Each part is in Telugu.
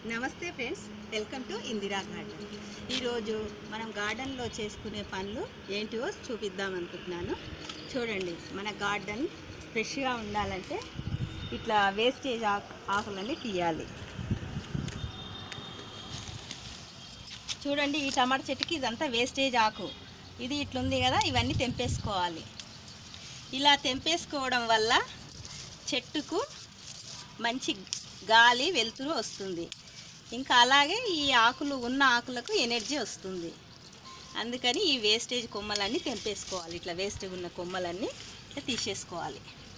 నమస్తే friends welcome to Indira garden ఈరోజు మనం గార్డెన్లో చేసుకునే పనులు ఏంటివో చూపిద్దాం అనుకుంటున్నాను చూడండి మన గార్డెన్ ఫ్రెష్గా ఉండాలంటే ఇట్లా వేస్టేజ్ ఆకు ఆకులన్నీ తీయాలి చూడండి ఈ టమాటా చెట్టుకి ఇదంతా వేస్టేజ్ ఆకు ఇది ఇట్లుంది కదా ఇవన్నీ తెంపేసుకోవాలి ఇలా తెంపేసుకోవడం వల్ల చెట్టుకు మంచి గాలి వెలుతురు వస్తుంది ఇంకా అలాగే ఈ ఆకులు ఉన్న ఆకులకు ఎనర్జీ వస్తుంది అందుకని ఈ వేస్టేజ్ కొమ్మలన్నీ తెంపేసుకోవాలి ఇట్లా వేస్టేజ్ ఉన్న కొమ్మలన్నీ ఇట్లా తీసేసుకోవాలి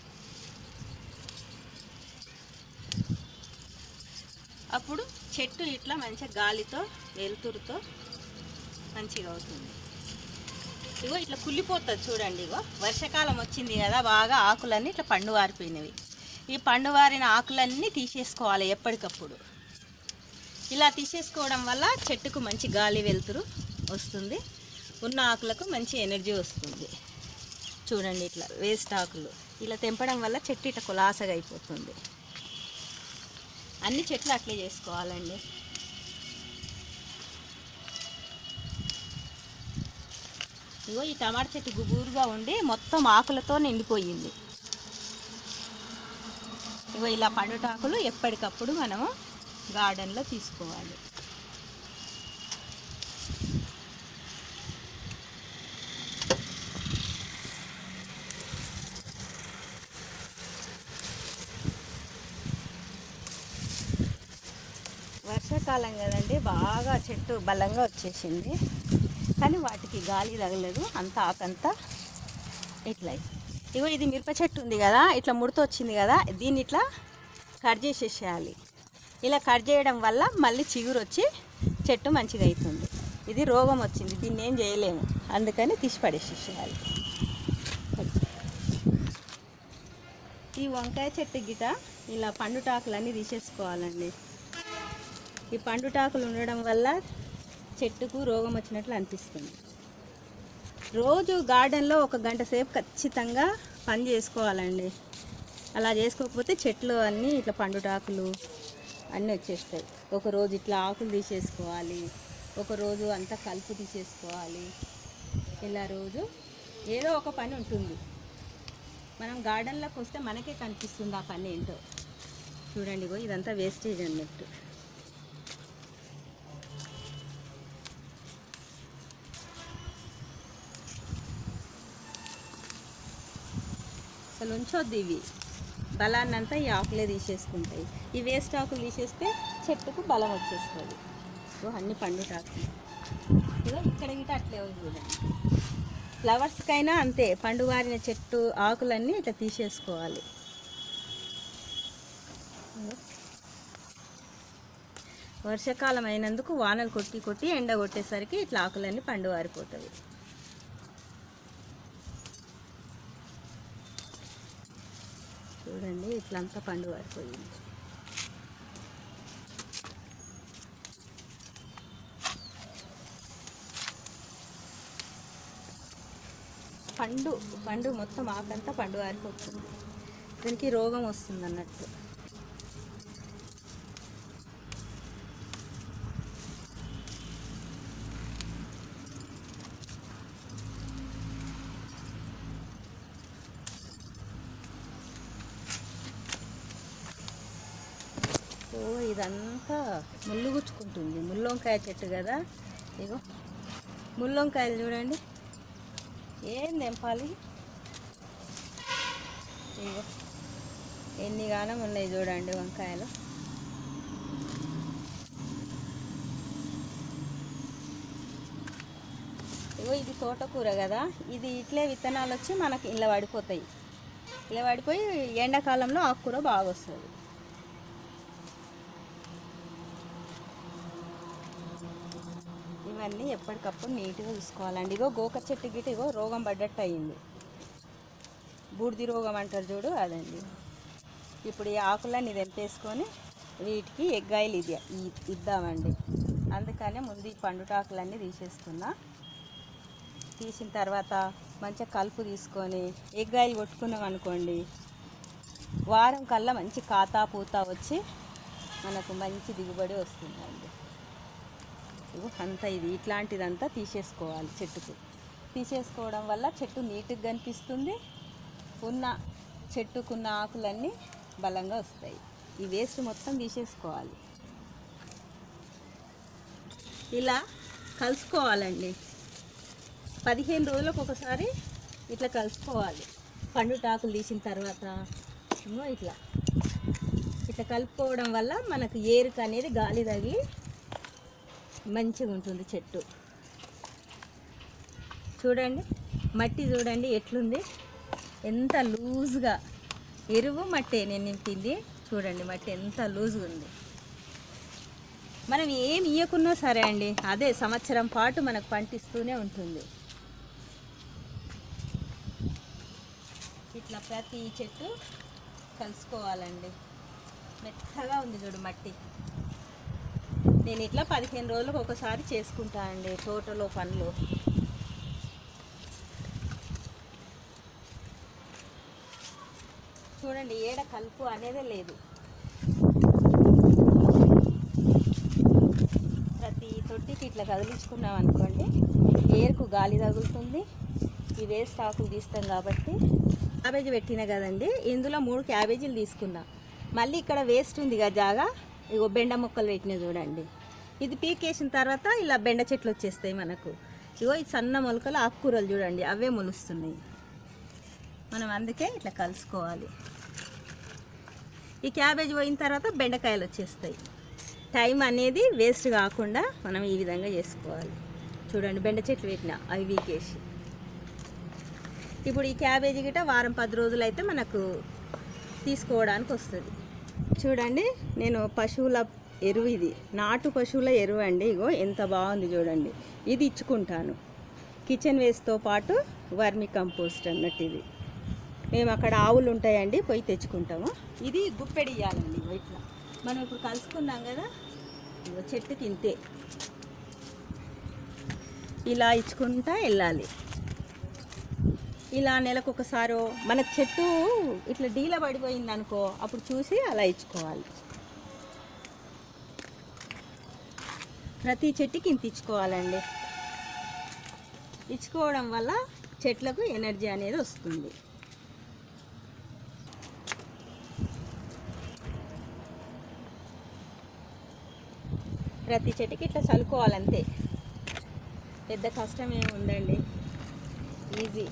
అప్పుడు చెట్టు ఇట్లా మంచిగా గాలితో వెలుతురుతో మంచిగా అవుతుంది ఇగో ఇట్లా కుళ్ళిపోతుంది చూడండి ఇగో వర్షాకాలం వచ్చింది కదా బాగా ఆకులన్నీ ఇట్లా పండు వారిపోయినవి ఈ పండు వారిన ఆకులన్నీ తీసేసుకోవాలి ఎప్పటికప్పుడు ఇలా తీసేసుకోవడం వల్ల చెట్టుకు మంచి గాలి వెలుతురు వస్తుంది ఉన్న ఆకులకు మంచి ఎనర్జీ వస్తుంది చూడండి ఇట్లా వేస్ట్ ఆకులు ఇలా తెంపడం వల్ల చెట్టు ఇట్లా కులాసగా అయిపోతుంది అన్ని చెట్లు అట్లే చేసుకోవాలండి ఇగో ఈ టమాటా చెట్టు గుబూరుగా ఉండి మొత్తం ఆకులతో నిండిపోయింది ఇగో ఇలా పండుటాకులు ఎప్పటికప్పుడు మనము గార్డెన్లో తీసుకోవాలి వర్షాకాలం కదండి బాగా చెట్టు బలంగా వచ్చేసింది కానీ వాటికి గాలి తగలేదు అంత ఆకంతా ఇట్లా అయింది. ఇగో ఇది మిరప చెట్టు ఉంది కదా ఇట్లా ముడత వచ్చింది కదా దీన్ని ఇట్లా కట్ చేసేసేయాలి ఇలా కట్ చేయడం వల్ల మళ్ళీ చిగురు వచ్చి చెట్టు మంచిగా అవుతుంది ఇది రోగం వచ్చింది దీన్ని ఏం చేయలేము అందుకని తీసి పడేసేసేయాలి ఈ వంకాయ చెట్టు గిట ఇలా పండుటాకులన్నీ తీసేసుకోవాలండి ఈ పండుటాకులు ఉండడం వల్ల చెట్టుకు రోగం వచ్చినట్లు అనిపిస్తుంది రోజు గార్డెన్లో ఒక గంట సేపు ఖచ్చితంగా పని చేసుకోవాలండి అలా చేసుకోకపోతే చెట్లు అన్నీ ఇట్లా పండుటాకులు అన్నీ వచ్చేస్తాయి ఒక రోజు ఇట్లా ఆకులు తీసేసుకోవాలి ఒక రోజు అంతా కలుపు తీసేసుకోవాలి ఇలా రోజు ఏదో ఒక పని ఉంటుంది మనం గార్డెన్లోకి వస్తే మనకే కనిపిస్తుంది ఆ పని ఏంటో చూడండి ఇగో ఇదంతా వేస్టేజ్ అన్నట్టు అసలు ఉంచొద్దు ఇవి బలాన్ని అంతా ఈ ఆకులే తీసేసుకుంటాయి ఈ వేస్ట్ ఆకులు తీసేస్తే చెట్టుకు బలం వచ్చేస్తుంది సో అన్ని పండుటాకులు ఇగో ఇక్కడ గిట అట్లే ఉంది చూడండి ఫ్లవర్స్కైనా అంతే పండు వారిన చెట్టు ఆకులన్నీ ఇట్లా తీసేసుకోవాలి ఇగో. వర్షాకాలం అయినందుకు వానలు కొట్టి కొట్టి ఎండ కొట్టేసరికి ఇట్లా ఆకులన్నీ పండు వారిపోతాయి చూడండి ఇట్లా అంతా పండు వారిపోయింది పండు పండు మొత్తం ఆకంతా పండు వారిపోతుంది దీనికి రోగం వస్తుంది అన్నట్టు సో ఇదంతా ముళ్ళు గుచ్చుకుంటుంది ముల్లొంకాయ చెట్టు కదా ఇగో ముల్లొంకాయలు చూడండి ఏం తెంపాలి ఇగో ఎన్ని గానం ఉన్నాయి చూడండి వంకాయలు ఇగో ఇది తోటకూర కదా ఇది ఇట్లే విత్తనాలు వచ్చి మనకి ఇలా పడిపోతాయి ఇలా పడిపోయి ఎండాకాలంలో ఆకుకూర బాగా వస్తుంది ఇవన్నీ ఎప్పటికప్పుడు నీట్గా చూసుకోవాలండి ఇగో గోక చెట్టు గిట ఇగో రోగం పడ్డట్టు అయింది బూడిది రోగం అంటారు చూడు అదండి ఇప్పుడు ఈ ఆకులన్నీ తెంపేసుకొని వీటికి ఎగ్గాయలు ఇది ఇ- ఇద్దామండి అందుకనే ముందు ఈ పండుటాకులన్నీ తీసేస్తున్నా తీసిన తర్వాత మంచిగా కలుపు తీసుకొని ఎగ్గాయలు కొట్టుకున్నాం అనుకోండి వారం కల్లా మంచి కాతా పూత వచ్చి మనకు మంచి దిగుబడి వస్తుందండి ఇగో అంతా ఇది ఇట్లాంటిదంతా తీసేసుకోవాలి చెట్టుకు తీసేసుకోవడం వల్ల చెట్టు నీట్గా కనిపిస్తుంది ఉన్న చెట్టుకున్న ఆకులన్నీ బలంగా వస్తాయి ఈ వేస్ట్ మొత్తం తీసేసుకోవాలి ఇలా కలుసుకోవాలండి పదిహేను రోజులకు ఒకసారి ఇట్లా కలుసుకోవాలి పండుటాకులు తీసిన తర్వాత ఏమో ఇట్లా ఇట్లా కలుపుకోవడం వల్ల మనకు ఏరుకు అనేది గాలి తగిలి మంచిగా ఉంటుంది చెట్టు చూడండి మట్టి చూడండి ఎట్లుంది ఎంత లూజ్గా ఎరువు మట్టే నేను నింపింది చూడండి మట్టి ఎంత లూజ్గా ఉంది మనం ఏం ఇయ్యకున్నా సరే అండి అదే సంవత్సరం పాటు మనకు పంటిస్తూనే ఉంటుంది ఇట్లా ప్రతి చెట్టు కలుసుకోవాలండి మెత్తగా ఉంది చూడు మట్టి నేను ఇట్లా పదిహేను రోజులకు ఒకసారి చేసుకుంటా అండి తోటలో పనులు చూడండి ఏడ కలుపు అనేదే లేదు ప్రతి తొట్టికి ఇట్లా కదిలించుకున్నాం అనుకోండి ఏరుకు గాలి తగులుతుంది ఈ వేస్ట్ ఆకులు తీస్తాం కాబట్టి క్యాబేజీ పెట్టిన కదండి ఇందులో మూడు క్యాబేజీలు తీసుకున్నా మళ్ళీ ఇక్కడ వేస్ట్ ఉంది కదా జాగా ఇగో బెండ మొక్కలు పెట్టిన చూడండి ఇది పీకేసిన తర్వాత ఇలా బెండ చెట్లు వచ్చేస్తాయి మనకు ఇగో ఈ సన్న మొలకలు ఆకుకూరలు చూడండి అవే మొలుస్తున్నాయి మనం అందుకే ఇట్లా కలుసుకోవాలి ఈ క్యాబేజ్ పోయిన తర్వాత బెండకాయలు వచ్చేస్తాయి టైం అనేది వేస్ట్ కాకుండా మనం ఈ విధంగా చేసుకోవాలి చూడండి బెండ చెట్లు పెట్టిన అవి వీకేసి ఇప్పుడు ఈ క్యాబేజీ గిట వారం పది రోజులు అయితే మనకు తీసుకోవడానికి వస్తుంది చూడండి నేను పశువుల ఎరువు ఇది నాటు పశువుల ఎరువు అండి ఇగో ఎంత బాగుంది చూడండి ఇది ఇచ్చుకుంటాను కిచెన్ వేస్ట్తో పాటు వర్మి కంపోస్ట్ అన్నట్టు ఇది మేము అక్కడ ఆవులు ఉంటాయండి పోయి తెచ్చుకుంటాము ఇది గుప్పెడి ఇవ్వాలండి ఇగో ఇట్లా మనం ఇప్పుడు కలుసుకున్నాం కదా ఇగో చెట్టుకి ఇంతే ఇలా ఇచ్చుకుంటా వెళ్ళాలి ఇలా నెలకు ఒకసారో మనకు చెట్టు ఇట్లా డీల పడిపోయింది అనుకో అప్పుడు చూసి అలా ఇచ్చుకోవాలి ప్రతి చెట్టుకి ఇంత ఇచ్చుకోవాలండి ఇచ్చుకోవడం వల్ల చెట్లకు ఎనర్జీ అనేది వస్తుంది ప్రతి చెట్టుకి ఇట్లా చల్లుకోవాలంతే పెద్ద కష్టం ఏమి ఉందండి ఈజీ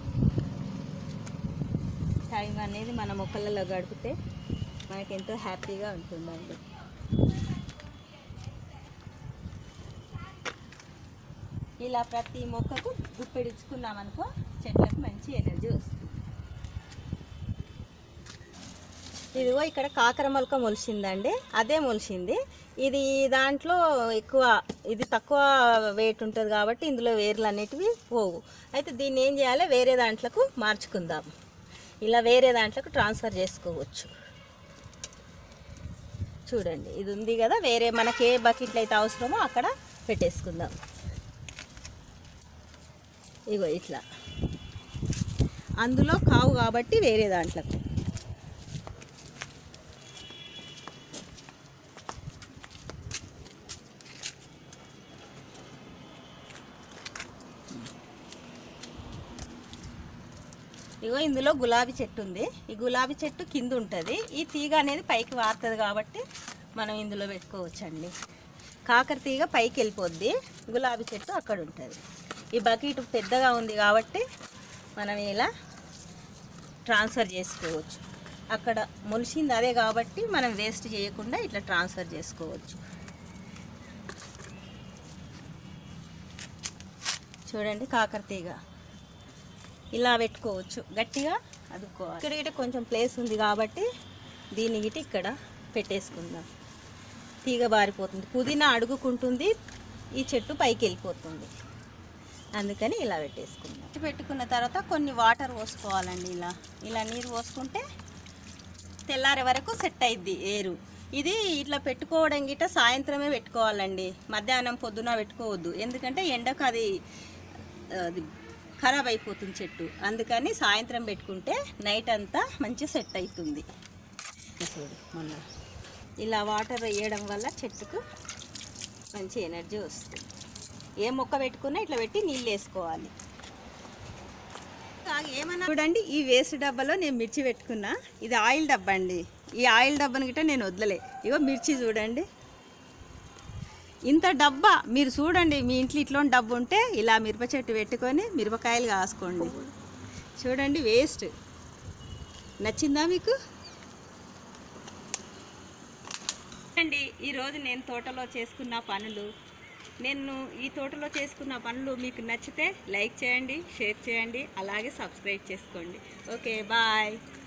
టైం అనేది మన మొక్కలలో గడిపితే మనకి ఎంతో హ్యాపీగా ఉంటుందండి ఇలా ప్రతి మొక్కకు గుప్పెడించుకున్నామనుకో చెట్లకు మంచి ఎనర్జీ వస్తుంది ఇదిగో ఇక్కడ కాకర మొలక మొలిసిందండి అదే మొలిసింది ఇది దాంట్లో ఎక్కువ ఇది తక్కువ వెయిట్ ఉంటుంది కాబట్టి ఇందులో వేర్లు అనేటివి పోవు అయితే దీన్ని ఏం చేయాలి వేరే దాంట్లకు మార్చుకుందాం ఇలా వేరే దాంట్లోకి ట్రాన్స్ఫర్ చేసుకోవచ్చు చూడండి ఇది ఉంది కదా వేరే మనకి ఏ బకెట్లు అయితే అవసరమో అక్కడ పెట్టేసుకుందాం ఇగో ఇట్లా అందులో కావు కాబట్టి వేరే దాంట్లోకి ఇగో ఇందులో గులాబీ చెట్టు ఉంది ఈ గులాబీ చెట్టు కింద ఉంటుంది ఈ తీగ అనేది పైకి వారుతుంది కాబట్టి మనం ఇందులో పెట్టుకోవచ్చండి కాకర తీగ పైకి వెళ్ళిపోద్ది గులాబీ చెట్టు అక్కడ ఉంటుంది ఈ బకెట్ పెద్దగా ఉంది కాబట్టి మనం ఇలా ట్రాన్స్ఫర్ చేసుకోవచ్చు అక్కడ మొలిసింది అదే కాబట్టి మనం వేస్ట్ చేయకుండా ఇట్లా ట్రాన్స్ఫర్ చేసుకోవచ్చు చూడండి కాకర తీగ ఇలా పెట్టుకోవచ్చు గట్టిగా అదుకోవాలి ఇక్కడ గిట కొంచెం ప్లేస్ ఉంది కాబట్టి దీన్ని గిట ఇక్కడ పెట్టేసుకుందాం తీగ బారిపోతుంది పుదీనా అడుగుకుంటుంది ఈ చెట్టు పైకి వెళ్ళిపోతుంది అందుకని ఇలా పెట్టేసుకుందాం ఇది పెట్టుకున్న తర్వాత కొన్ని వాటర్ పోసుకోవాలండి ఇలా ఇలా నీరు పోసుకుంటే తెల్లారే వరకు సెట్ అయింది ఏరు ఇది ఇట్లా పెట్టుకోవడం గిట్ట సాయంత్రమే పెట్టుకోవాలండి మధ్యాహ్నం పొద్దున పెట్టుకోవద్దు ఎందుకంటే ఎండకు అది అది ఖరాబ్ అయిపోతుంది చెట్టు అందుకని సాయంత్రం పెట్టుకుంటే నైట్ అంతా మంచి సెట్ అవుతుంది చూడు మొన్న ఇలా వాటర్ వేయడం వల్ల చెట్టుకు మంచి ఎనర్జీ వస్తుంది ఏ మొక్క పెట్టుకున్నా ఇట్లా పెట్టి నీళ్ళు వేసుకోవాలి ఏమన్నా చూడండి ఈ వేస్ట్ డబ్బాలో నేను మిర్చి పెట్టుకున్నా ఇది ఆయిల్ డబ్బా అండి ఈ ఆయిల్ డబ్బాని గిట్ట నేను వదలలే ఇగో మిర్చి చూడండి ఇంత డబ్బా మీరు చూడండి మీ ఇంట్లో ఇట్లా డబ్బు ఉంటే ఇలా మిరప చెట్టు పెట్టుకొని మిరపకాయలు కాసుకోండి చూడండి వేస్ట్ నచ్చిందా మీకు అండి ఈరోజు నేను తోటలో చేసుకున్న పనులు నేను ఈ తోటలో చేసుకున్న పనులు మీకు నచ్చితే లైక్ చేయండి షేర్ చేయండి అలాగే సబ్స్క్రైబ్ చేసుకోండి ఓకే బాయ్